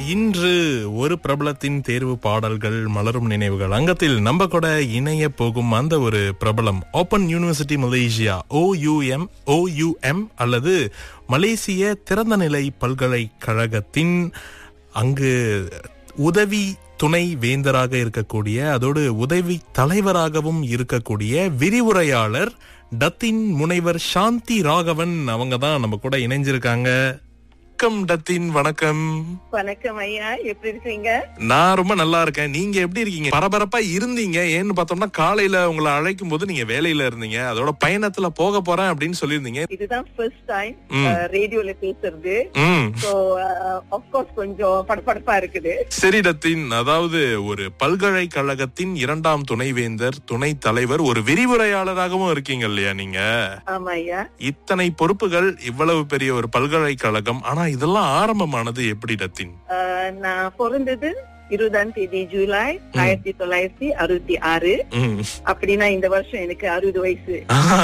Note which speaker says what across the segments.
Speaker 1: இன்று ஒரு பிரபலத்தின் தேர்வு பாடல்கள் மலரும் நினைவுகள் அங்கத்தில் நம்ம கூட இணைய போகும் அந்த ஒரு பிரபலம் open university Malaysia OUM OUM அல்லது மலேசிய திறந்தநிலை பல்கலைக்கழகத்தின் அங்கு உதவி துணை வேந்தராக இருக்கக்கூடிய அதோடு உதவி தலைவராகவும் இருக்கக்கூடிய விரிவுரையாளர் டத்தின் முனைவர் சாந்தி ராகவன் அவங்க தான் நம்ம கூட இணைஞ்சிருக்காங்க வணக்கம் டத்தின் வணக்கம்
Speaker 2: வணக்கம் ஐயா எப்படி இருக்கீங்க
Speaker 1: நான் ரொம்ப நல்லா இருக்கேன் நீங்க எப்படி இருக்கீங்க பரபரப்பா இருந்தீங்க ஏன்னு பார்த்தோம்னா காலையில உங்களை அழைக்கும் போது நீங்க வேலையில இருந்தீங்க அதோட பயணத்துல போக போறேன் அப்படின்னு சொல்லியிருந்தீங்க
Speaker 2: இதுதான் ஃபர்ஸ்ட் டைம்
Speaker 1: ம்.
Speaker 2: ரேடியோல பேசுறது
Speaker 1: ம்
Speaker 2: சோ ஆஃப்கோர்ஸ் கொஞ்சம் படபடப்பா இருக்குது
Speaker 1: சரி டத்தின் அதாவது ஒரு பல்கலைக்கழகத்தின் இரண்டாம் துணைவேந்தர் துணை தலைவர் ஒரு விரிவுரையாளராகவும் இருக்கீங்க இல்லையா நீங்க
Speaker 2: ஆமா ஐயா
Speaker 1: இத்தனை பொறுப்புகள் இவ்வளவு பெரிய ஒரு பல்கலைக்கழகம் ஆனா இதெல்லாம் ஆரம்பமானது எப்படி டத்தின்
Speaker 2: அஹ், நான் பிறந்தது இருபதாம் தேதி ஜூலை ஆயிரத்தி தொள்ளாயிரத்தி அறுபத்தி ஆறு
Speaker 1: ம்.
Speaker 2: அப்படின்னா இந்த வருஷம் எனக்கு அறுபது வயசு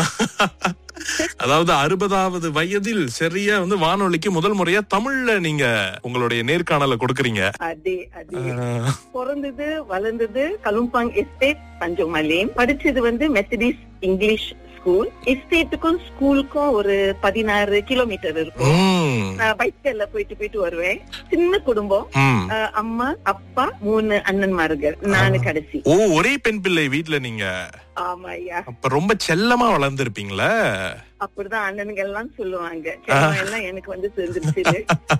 Speaker 1: அதாவது அறுபதாவது வயதில் சரியா வந்து வானொலிக்கு முதல் முறையா தமிழ்ல நீங்க உங்களுடைய நேர்காணல கொடுக்கறீங்க
Speaker 2: அதே அதே
Speaker 1: ஆஹ்,
Speaker 2: பிறந்தது வளர்ந்தது கலும்பாங் எஸ்டேட் பஞ்சம் மலேம் படிச்சது வந்து மெத்தடிஸ் இங்கிலீஷ் ஸ்கூல் எஸ்டேட்டுக்கும் ஸ்கூலுக்கும் ஒரு பதினாறு கிலோமீட்டர் இருக்கும்
Speaker 1: ம்,
Speaker 2: நான் பைக்கல்ல போயிட்டு போயிட்டு வருவேன் சின்ன குடும்பம்
Speaker 1: ம்.
Speaker 2: அஹ் அம்மா அப்பா மூணு அண்ணன்மார்கள் நானு கடைசி
Speaker 1: ஓ ஒரே பெண் பிள்ளை வீட்ல நீங்க
Speaker 2: ஆமா ஐயா
Speaker 1: அப்ப ரொம்ப செல்லமா வளர்ந்திருப்பீங்களா
Speaker 2: அப்படிதான் அண்ணனுங்க எல்லாம் சொல்லுவாங்க செல்லம் எல்லாம் எனக்கு வந்து தெரிஞ்சிருச்சு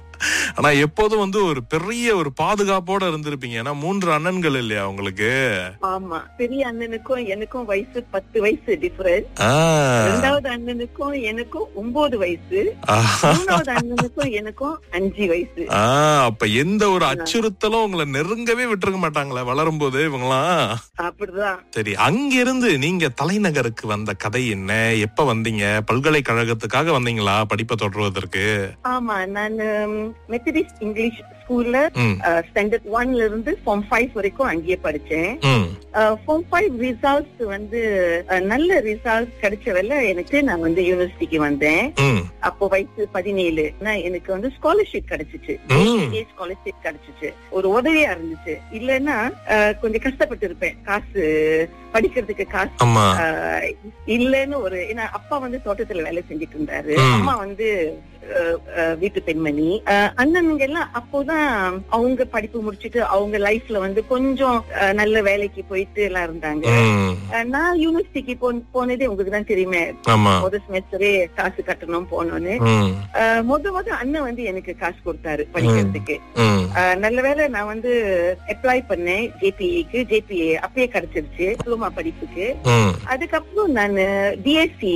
Speaker 1: ஆனா எப்போதும் வந்து ஒரு பெரிய ஒரு பாதுகாப்போட இருந்திருப்பீங்க ஏன்னா மூன்று அண்ணன்கள் இல்லையா உங்களுக்கு
Speaker 2: ஆமா பெரிய அண்ணனுக்கும் எனக்கும் வயசு பத்து வயசு டிஃபரன்ஸ்
Speaker 1: ஆ.
Speaker 2: ரெண்டாவது அண்ணனுக்கும் எனக்கும் ஒன்பது வயசு
Speaker 1: ஆஹா.
Speaker 2: மூணாவது அண்ணனுக்கும் எனக்கும் அஞ்சு வயசு
Speaker 1: ஆ, அப்ப எந்த ஒரு அச்சுறுத்தலும் உங்களை நெருங்கவே விட்டுருக்க மாட்டாங்களே வளரும் போது இவங்களாம்
Speaker 2: அப்படிதான்
Speaker 1: சரி அங்கிருந்து நீங்க தலைநகருக்கு வந்த கதை என்ன எப்ப வந்தீங்க பல்கலைக்கழகத்துக்காக வந்தீங்களா படிப்பை தொடர்வதற்கு
Speaker 2: ஆமா நான் மெத்தடிஸ்ட் இங்கிலீஷ் ஸ்கூல்ல
Speaker 1: ம்,
Speaker 2: ஸ்டாண்டர்ட் ஒன்ல இருந்து ஃபார்ம் ஃபைவ் வரைக்கும் அங்கேயே படிச்சேன்
Speaker 1: ம்,
Speaker 2: ஃபார்ம் ஃபைவ் ரிசல்ட்ஸ் வந்து அஹ், நல்ல ரிசல்ட் கிடைச்சவல்ல எனக்கு நான் வந்து யூனிவர்சிட்டிக்கு வந்தேன்
Speaker 1: ம்,
Speaker 2: அப்போ வயசு பதினேழு நான் எனக்கு வந்து ஸ்காலர்ஷிப் கிடைச்சிச்சு
Speaker 1: ம்.
Speaker 2: ஸ்காலர்ஷிப் கிடைச்சிச்சு ஒரு உதவியா இருந்துச்சு இல்லைன்னா அஹ், கொஞ்சம் கஷ்டப்பட்டு இருப்பேன் காசு படிக்கிறதுக்கு காசு
Speaker 1: ஆமா
Speaker 2: ஆஹ் இல்லன்னு ஒரு ஏன்னா அப்பா வந்து தோட்டத்துல வேலை செஞ்சுட்டு இருந்தாரு
Speaker 1: ம்.
Speaker 2: அம்மா வந்து அஹ், அஹ், வீட்டு பெண்மணி அஹ், அண்ணனுங்க எல்லாம் அப்போதான் அவங்க படிப்பு முடிச்சிட்டு அவங்க லைஃப்ல வந்து கொஞ்சம் அஹ், நல்ல வேலைக்கு போயிட்டு எல்லாம் இருந்தாங்க
Speaker 1: ம்,
Speaker 2: அஹ், நான் யூனிவர்சிட்டிக்கு போ- போனதே உங்களுக்கு தான் தெரியுமே
Speaker 1: ஆமா
Speaker 2: முதல் செமஸ்டரே காசு கட்டணும் போனோன்னு
Speaker 1: ம்,
Speaker 2: அஹ், முத முத அண்ணன் வந்து எனக்கு காசு கொடுத்தாரு படிக்கிறதுக்கு
Speaker 1: ம்,
Speaker 2: அஹ், நல்ல வேளை நான் வந்து அப்ளை பண்ணேன் ஜேபிஏக்கு ஜேபிஏ அப்பயே கிடைச்சிருச்சு டிப்ளமா படிப்புக்கு
Speaker 1: ம்,
Speaker 2: அதுக்கப்புறம் நான் டிஎஸ்சி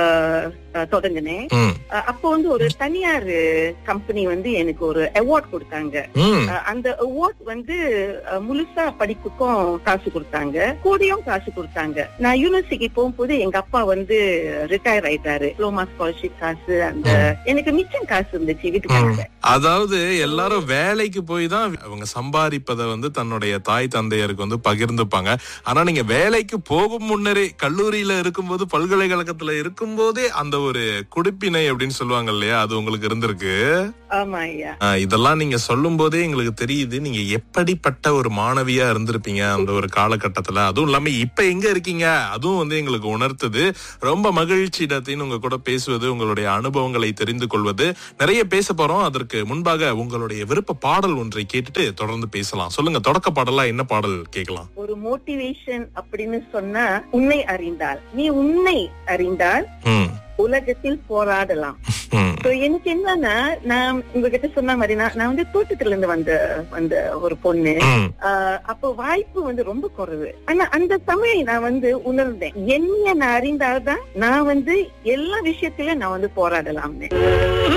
Speaker 2: தொடங்கினேன்
Speaker 1: ம்,
Speaker 2: அஹ் அப்போ வந்து ஒரு தனியார் கம்பெனி வந்து எனக்கு ஒரு அவார்ட் கொடுத்தாங்க
Speaker 1: ம்.
Speaker 2: அஹ் அந்த அவார்ட் வந்து அஹ், முழுசா படிப்புக்கும் காசு கொடுத்தாங்க கூடயும் காசு கொடுத்தாங்க நான் யூனிவர்சிட்டிக்கு போகும்போது எங்க அப்பா வந்து ரிட்டையர் ஆயிட்டாரு டிப்ளமா ஸ்காலர்ஷிப் காசு அந்த எனக்கு மிச்சம் காசு இருந்துச்சு வீட்டுக்காரங்க
Speaker 1: அதாவது எல்லாரும் வேலைக்கு போய் தான் அவங்க சம்பாதிப்பதை வந்து தன்னுடைய தாய் தந்தையருக்கு வந்து பகிர்ந்துப்பாங்க ஆனா நீங்க வேலைக்கு போகும் முன்னரே கல்லூரியில இருக்கும்போது பல்கலைக்கழகத்துல இருக்கும்போதே அந்த ஒரு குடிப்பினை அப்படின்னு சொல்லுவாங்க இல்லையா அது உங்களுக்கு இருந்திருக்கு
Speaker 2: ஆமா ஐயா
Speaker 1: ஆஹ் இதெல்லாம் நீங்க சொல்லும் போதே எங்களுக்கு தெரியுது நீங்க எப்படிப்பட்ட ஒரு மாணவியா இருந்திருப்பீங்க அந்த ஒரு காலகட்டத்துல அதுவும் இல்லாம இப்ப எங்க இருக்கீங்க அதுவும் வந்து எங்களுக்கு உணர்த்துது ரொம்ப மகிழ்ச்சி இடத்தின் உங்க கூட பேசுவது உங்களுடைய அனுபவங்களை தெரிந்து கொள்வது நிறைய பேச போறோம் அதற்கு முன்பாக உங்களுடைய விருப்ப பாடல் ஒன்றை கேட்டுட்டு தொடர்ந்து பேசலாம் சொல்லுங்க தொடக்க பாடலா என்ன பாடல் கேட்கலாம்
Speaker 2: ஒரு மோட்டிவேஷன் அப்படின்னு சொன்னா உன்னை அறிந்தால் நீ உன்னை அறிந்தால்
Speaker 1: ம்,
Speaker 2: உலகத்தில் போராடலாம்
Speaker 1: ம்,
Speaker 2: So, எனக்கு என்னன்னா நான் உங்ககிட்ட சொன்ன மாதிரி நான் நான் வந்து தோட்டத்துல இருந்து வந்த வந்த ஒரு பொண்ணு
Speaker 1: ம்.
Speaker 2: ஆஹ் அப்போ வாய்ப்பு வந்து ரொம்ப குறைவு ஆனா அந்த சமயம் நான் வந்து உணர்ந்தேன் என்னைய நான் அறிந்தால்தான் நான் வந்து எல்லா விஷயத்திலும் நான் வந்து போராடலாம்னு